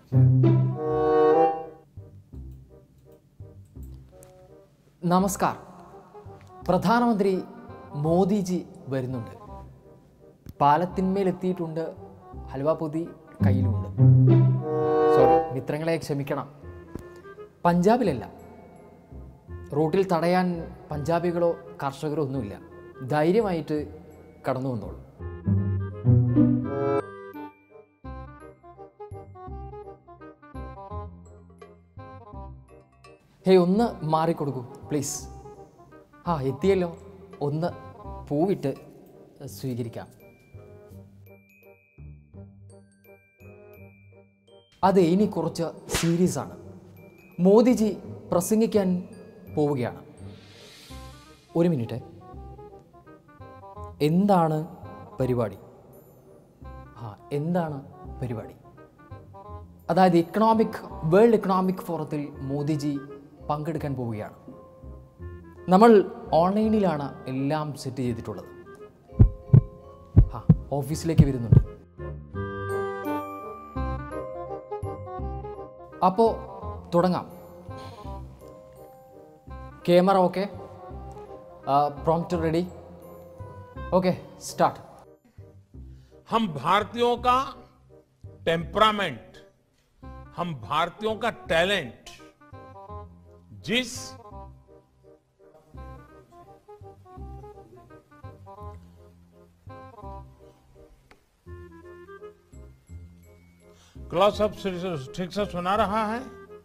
നമസ്കാർ പ്രധാനമന്ത്രി മോദിജി വരുന്നുണ്ട് പാലത്തിന്മേലെത്തിയിട്ടുണ്ട് ഹൽവ പൊതി കയ്യിലുമുണ്ട് സോറി മിത്രങ്ങളെ ക്ഷമിക്കണം പഞ്ചാബിലല്ല റൂട്ടിൽ തടയാൻ പഞ്ചാബികളോ കർഷകരോ ഒന്നുമില്ല ധൈര്യമായിട്ട് കടന്നു വന്നോളൂ ഹേയ് ഒന്ന് മാറിക്കൊടുക്കൂ പ്ലീസ് ആ എത്തിയല്ലോ ഒന്ന് പൂവിട്ട് സ്വീകരിക്കാം അതെ ഇനി കുറച്ച് സീരിയസ് ആണ് മോദിജി പ്രസംഗിക്കാൻ പോവുകയാണ് ഒരു മിനിറ്റ് എന്താണ് പരിപാടി ആ എന്താണ് പരിപാടി അതായത് ഇക്കണോമിക് വേൾഡ് ഇക്കണോമിക് ഫോറത്തിൽ മോദിജി പങ്കെടുക്കാൻ പോവുകയാണ് നമ്മൾ ഓൺലൈനിലാണ് എല്ലാം സെറ്റ് ചെയ്തിട്ടുള്ളത് ആ ഓഫീസിലേക്ക് വരുന്നുണ്ട് അപ്പോൾ തുടങ്ങാം camera okay prompt ready okay start हम भारतीयों का टेम्परामेंट हम भारतीयों का टैलेंट जिस क्लॉस अब ठीक से सुना रहा है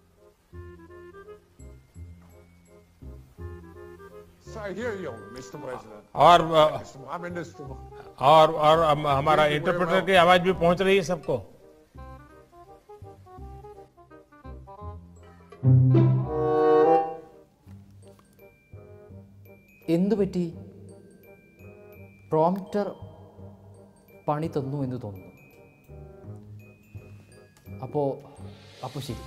So I hear you, Mr. President. और अ, Mr. Prime Minister. और और हम- हमारा इंटरप्रेटर की आवाज भी पहुंच रही है सबको എന്തു പറ്റി പ്രോംപ്റ്റർ പണി തന്നു എന്ന് തോന്നുന്നു അപ്പോൾ അപ്പോൾ ശരി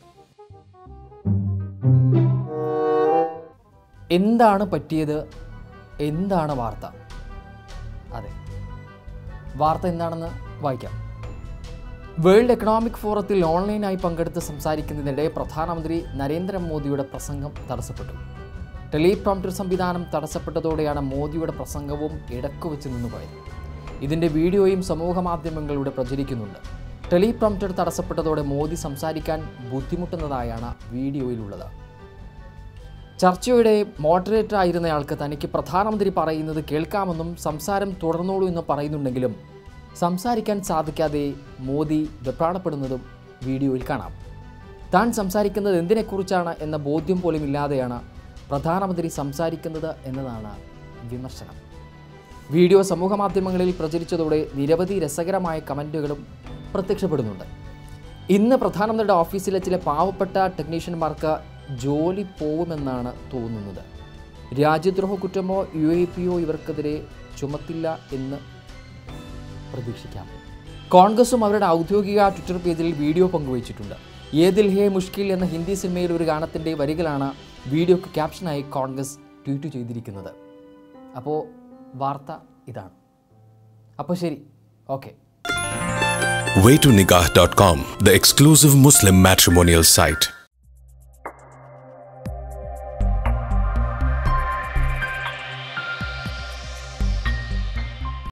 എന്താണ് പറ്റിയത് എന്താണ് വാർത്ത അതെ വാർത്ത എന്താണെന്ന് വായിക്കാം വേൾഡ് എക്കണോമിക് ഫോറത്തിൽ ഓൺലൈനായി പങ്കെടുത്ത് സംസാരിക്കുന്നതിനിടെ പ്രധാനമന്ത്രി നരേന്ദ്രമോദിയുടെ പ്രസംഗം തടസ്സപ്പെട്ടു ടെലിപ്രോംപ്റ്റർ സംവിധാനം തടസ്സപ്പെട്ടതോടെയാണ് മോദിയുടെ പ്രസംഗവും ഇടക്കു വെച്ച് നിന്നുപോയത് ഇതിൻ്റെ വീഡിയോയും സമൂഹ മാധ്യമങ്ങളിലൂടെ പ്രചരിക്കുന്നുണ്ട് ടെലിപ്രോംപ്റ്റർ തടസ്സപ്പെട്ടതോടെ മോദി സംസാരിക്കാൻ ബുദ്ധിമുട്ടുന്നതായാണ് വീഡിയോയിലുള്ളത് ചർച്ചയുടെ മോഡറേറ്റർ ആയിരുന്നയാൾക്ക് തനിക്ക് പ്രധാനമന്ത്രി പറയുന്നത് കേൾക്കാമെന്നും സംസാരം തുടർന്നോളൂ എന്ന് പറയുന്നുണ്ടെങ്കിലും സംസാരിക്കാൻ സാധിക്കാതെ മോദി വെപ്രാണപ്പെടുന്നതും വീഡിയോയിൽ കാണാം താൻ സംസാരിക്കുന്നത് എന്തിനെക്കുറിച്ചാണ് എന്ന ബോധ്യം പോലും ഇല്ലാതെയാണ് പ്രധാനമന്ത്രി സംസാരിക്കുന്നത് എന്നതാണ് വിമർശനം വീഡിയോ സമൂഹമാധ്യമങ്ങളിൽ പ്രചരിച്ചതോടെ നിരവധി രസകരമായ കമൻറ്റുകളും പ്രത്യക്ഷപ്പെടുന്നുണ്ട് ഇന്ന് പ്രധാനമന്ത്രിയുടെ ഓഫീസിലെ ചില പാവപ്പെട്ട ടെക്നീഷ്യന്മാർക്ക് ജോലി പോവുമെന്നാണ് തോന്നുന്നത് രാജ്യദ്രോഹ കുറ്റമോ യു എ പിയോ ഇവർക്കെതിരെ ചുമത്തില്ല എന്ന് പ്രതീക്ഷിക്കാം കോൺഗ്രസും അവരുടെ ഔദ്യോഗിക ട്വിറ്റർ പേജിൽ വീഡിയോ പങ്കുവച്ചിട്ടുണ്ട് ഏ ദിൽ ഹേ മുഷ്കിൽ എന്ന ഹിന്ദി സിനിമയിൽ ഒരു ഗാനത്തിൻ്റെ വരികളാണ് വീഡിയോക്ക് ക്യാപ്ഷനായി കോൺഗ്രസ് ട്വീറ്റ് ചെയ്തിരിക്കുന്നത് അപ്പോൾ വാർത്ത ഇതാണ് അപ്പോൾ ശരി okay waytonikah.com, the exclusive Muslim matrimonial site.